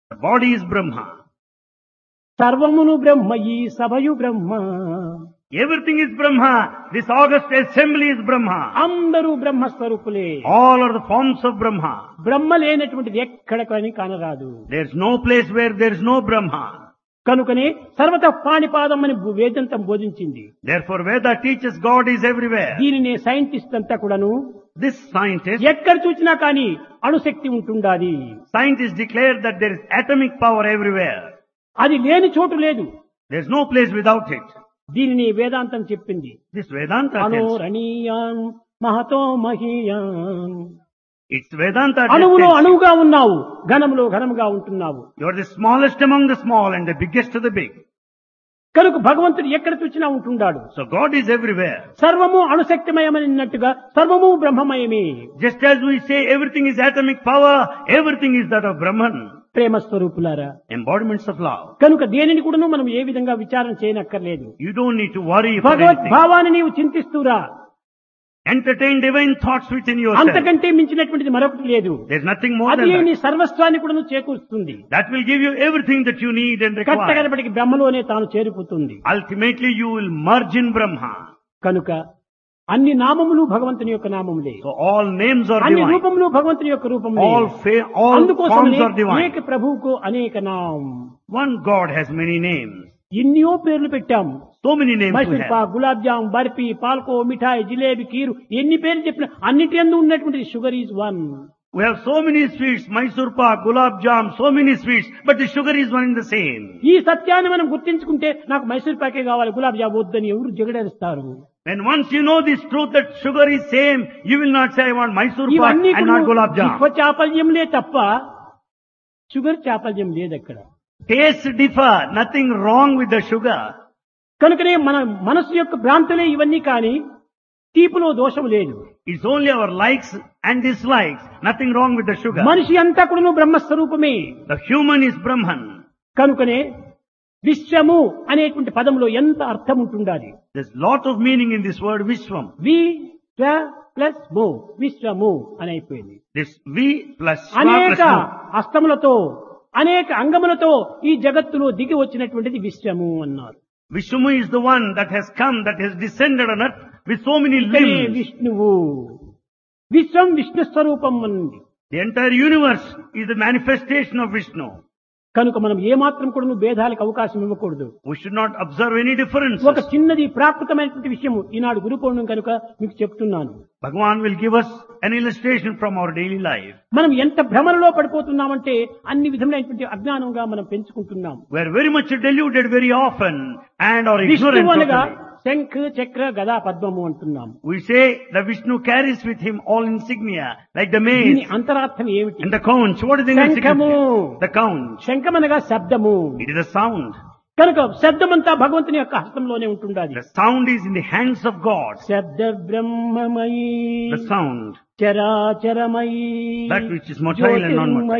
The body is Brahma. సర్వమును బ్రహ్మ ఈ సభయు బ్రహ్మ Everything is Brahma. This august assembly is Brahma. అందరూ బ్రహ్మస్వరూపులే All are the forms of Brahma. బ్రహ్మ లేనటువంటిది ఎక్కడ కానీ కానరాదు There's no place where there's no Brahma. కనుకనే సర్వత పాణిపాదం అని వేదంతం బోధించింది Therefore Veda teaches God is everywhere. దీనిని సైంటిస్ట్ అంతా కూడాను This scientist, ఎక్కడ చూసినా కానీ అణుశక్తి ఉంటుండాది scientists declare that there is atomic power everywhere. అది లేని చోటు లేదు There's no place without it. దీనిని వేదాంతం చెప్పింది This Vedanta tells. అనోరణీయాన్ మహతో మహీయాన్ It's Vedanta that అణువులో tells you. అణువుగా ఉన్నావు ఘనములో ఘనముగా ఉంటున్నావు You're the smallest among the small and the biggest of the big. కనుక భగవంతుడు ఎక్కడ చూసినా ఉంటున్నాడు So God is everywhere. సర్వము అణుశక్తిమయమన్నట్టుగా సర్వము బ్రహ్మమయమే Just as we say everything is atomic power, everything is that of Brahman. ప్రేమ స్వరూపులారా Embodiments of love. కనుక దేనిని కూడాను మనం ఏ విధంగా విచారణ చేయనక్కర్లేదు You don't need to worry for భగవద్ anything. భావాన్ని నీవు చింతిస్తూరా Entertain divine thoughts within yourself. అంతకంటే మించినటువంటిది మరొకటి లేదు There's nothing more అది than నీ that. సర్వస్వాన్ని కూడా చేకూరుస్తుంది That will give you everything that you need and require. కట్టగడపటికి బ్రహ్మలోనే తాను చేరిపోతుంది Ultimately you will merge in Brahma. కనుక అన్ని నామములు భగవంతుని యొక్క నామములే So all names are అన్ని divine. రూపములు భగవంతుని యొక్క రూపములే All, fa- all అందుకోసమనే forms are divine. ఏక ప్రభువుకు అనేక నామం One God has many names. ఎన్నో పేర్లు పెట్టాము So many names we Mysore have. Pak gulab jamun barfi palkova mithai jalebi kheer ఎన్ని పేర్లు చెప్పినా అన్నిటి అందు ఉన్నటువంటి sugar is one We have so many sweets, Mysore Pak, Gulab Jam, so many sweets, but the sugar is one and the same. ఈ సత్యాన్ని మనం గుర్తించుకుంటే నాకు మైసూర్ పాకే కావాలి గులాబ్ జామ్ వద్దని ఎవరు జగడేస్తారు When once you know this truth that sugar is same, you will not say I want Mysore Pak ఇవన్నీ and not Gulab Jam. విశ్వ చాపల్యంలే తప్ప షుగర్ చాపల్యం లేదు అక్కడ Tastes differ, nothing wrong with the sugar. కనుకనే మన మనస్సు యొక్క భ్రాంతులే ఇవన్నీ కానీ తీపులో దోషం లేదు It's only our likes and dislikes, nothing wrong with the sugar. మనిషి అంతా కూడా బ్రహ్మస్వరూపమే The human is Brahman. కనుకనే విశ్వము అనేటువంటి పదంలో ఎంత అర్థం ఉంటుండాలి There's lot of meaning in this word Vishwam. వి స్వ ప్లస్ మో విశ్వము అని అయిపోయింది This V plus Shva అనేక plus Mu. హస్తములతో అనేక అంగములతో ఈ జగత్తులో దిగి వచ్చినటువంటిది విశ్వము అన్నారు Vishnu is the one that has come, that has descended on earth with so many ఇక్కడే limbs. విష్ణువు విశ్వం విష్ణు స్వరూపం అన్నది The entire universe is the manifestation of Vishnu. కనుక మనం ఏమాత్రం కూడా భేదాలకు అవకాశం ఇవ్వకూడదు We should not observe any differences. ఒక చిన్నది ప్రాకృతమైనటువంటి విషయము ఈనాడు గురు పౌర్ణం కనుక మీకు చెప్తున్నాను Bhagavan will give us an illustration from our daily life. మనం ఎంత భ్రమలలో పడిపోతున్నామంటే అన్ని విధములైనటువంటి అజ్ఞానంగా మనం పెంచుకుంటున్నాం We are very much deluded very often and are ignorant విష్ణువు అనగా totally. శంఖ చక్ర గదా పద్మము అంటున్నాం We say the Vishnu carries with him all insignia, like the దీని mace అంతరార్థం ఏమిటి and the conch. What is the శంఖము insignificance? The conch. శంఖం అనగా శబ్దము It is a sound. కనుక శబ్దమంతా భగవంతుని యొక్క హస్తంలోనే ఉంటుండాలి The sound is in the hands of God. శబ్ద బ్రహ్మమయీ The sound. చరాచరమయీ That which is motile and non-motile.